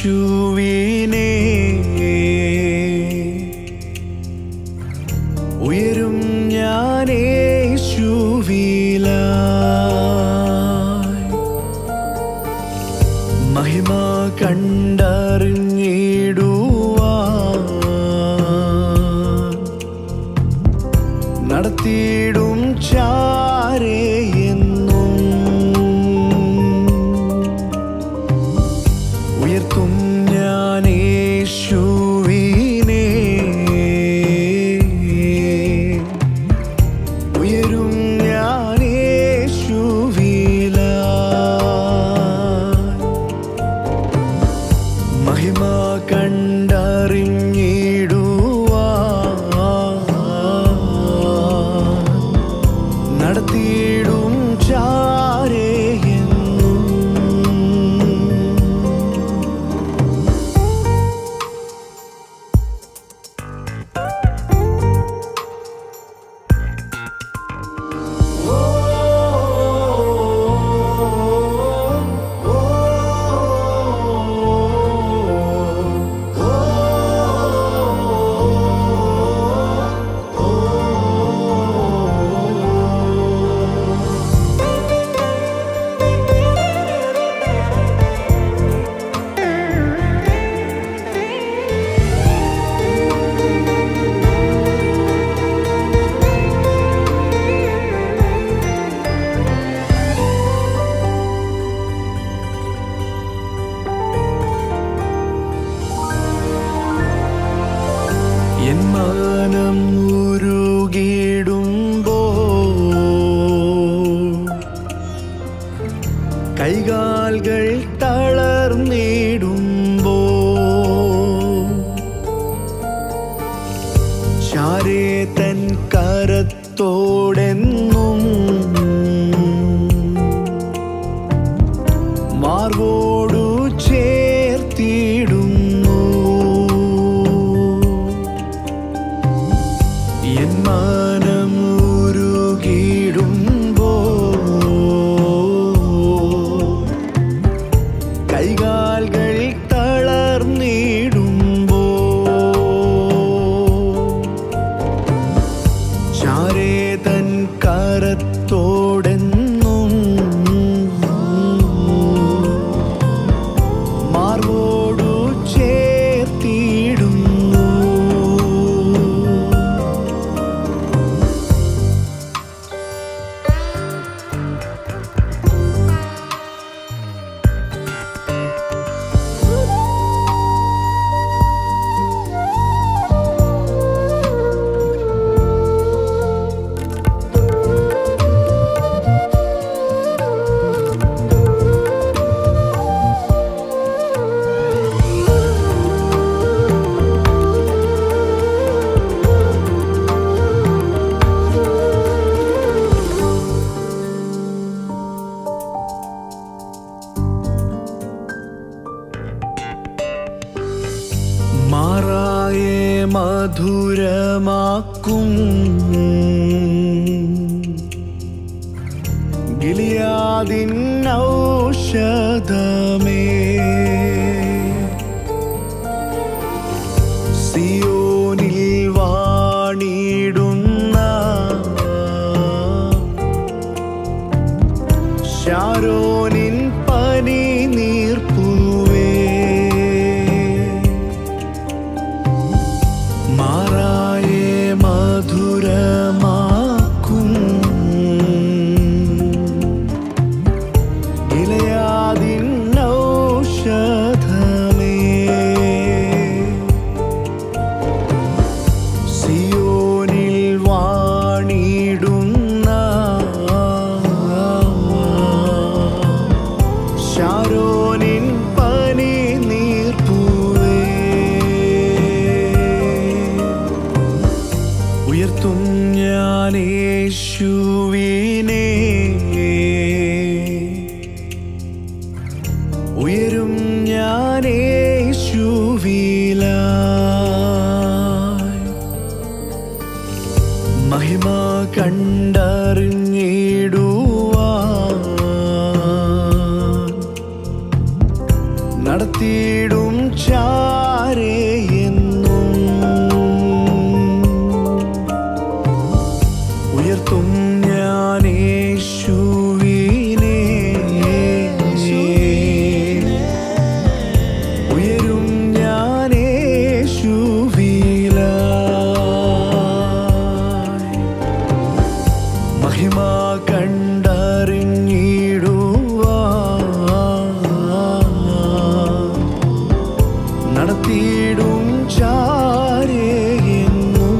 യേശുവിനെ ഉയരും ഞാൻ യേശുവിലായി മഹിമ കണ്ടറിഞ്ഞിടുവാൻ നടത്തിയിടും ചാരേ എന്നും ഉയർത്തും ഞാൻ യേശുവിനെ ഉയരും ഞാൻ യേശുവിലായി മഹിമ കണ്ടറിഞ്ഞിടുവാൻ നടത്തിയിടും ചാരേ എന്നും എൻ മാനം ഉരുകിടുമ്പോ കൈകാൽകൾ തളർന്നിടുമ്പോ ചാരേ തൻ കരത്തോടെന്നും മാർവോടു ചേർത്തിടുന്നു എൻ മാനം ഉരുകിടുമ്പോ കൈകാൽകൾ തളർന്നിടുമ്പോ ചാരേ തൻ കരത്തോടെന്നും മാർവോടു ചേർത്തിടുന്നു മാറായെ മധുരമാക്കും ഗിലിയാദിൻ ഔഷധമേ സിയോനിൽ വാണിടുന്ന ഷാരോനിൻ പനി നീർപ്പൂവേ മാറായെ മധുരമാക്കും ഇലയാതിൻ ഔഷധമേ സിയോനിൽ വാണിടുന്ന ഷാരോനിൻ പനി നീർപ്പൂവേ ഉയർത്തും ഞാൻ യേശുവിനെ ഉയരും ഞാൻ യേശുവിലായി മഹിമ കണ്ടറിഞ്ഞിടുവാൻ നടത്തിയിടും ഉയർത്തും ഞാൻ യേശുവിനെ ഉയരും ഞാൻ യേശുവിലായി മഹിമ കണ്ടറിഞ്ഞിടുവാൻ നടത്തിയിടും ചാരയെന്നും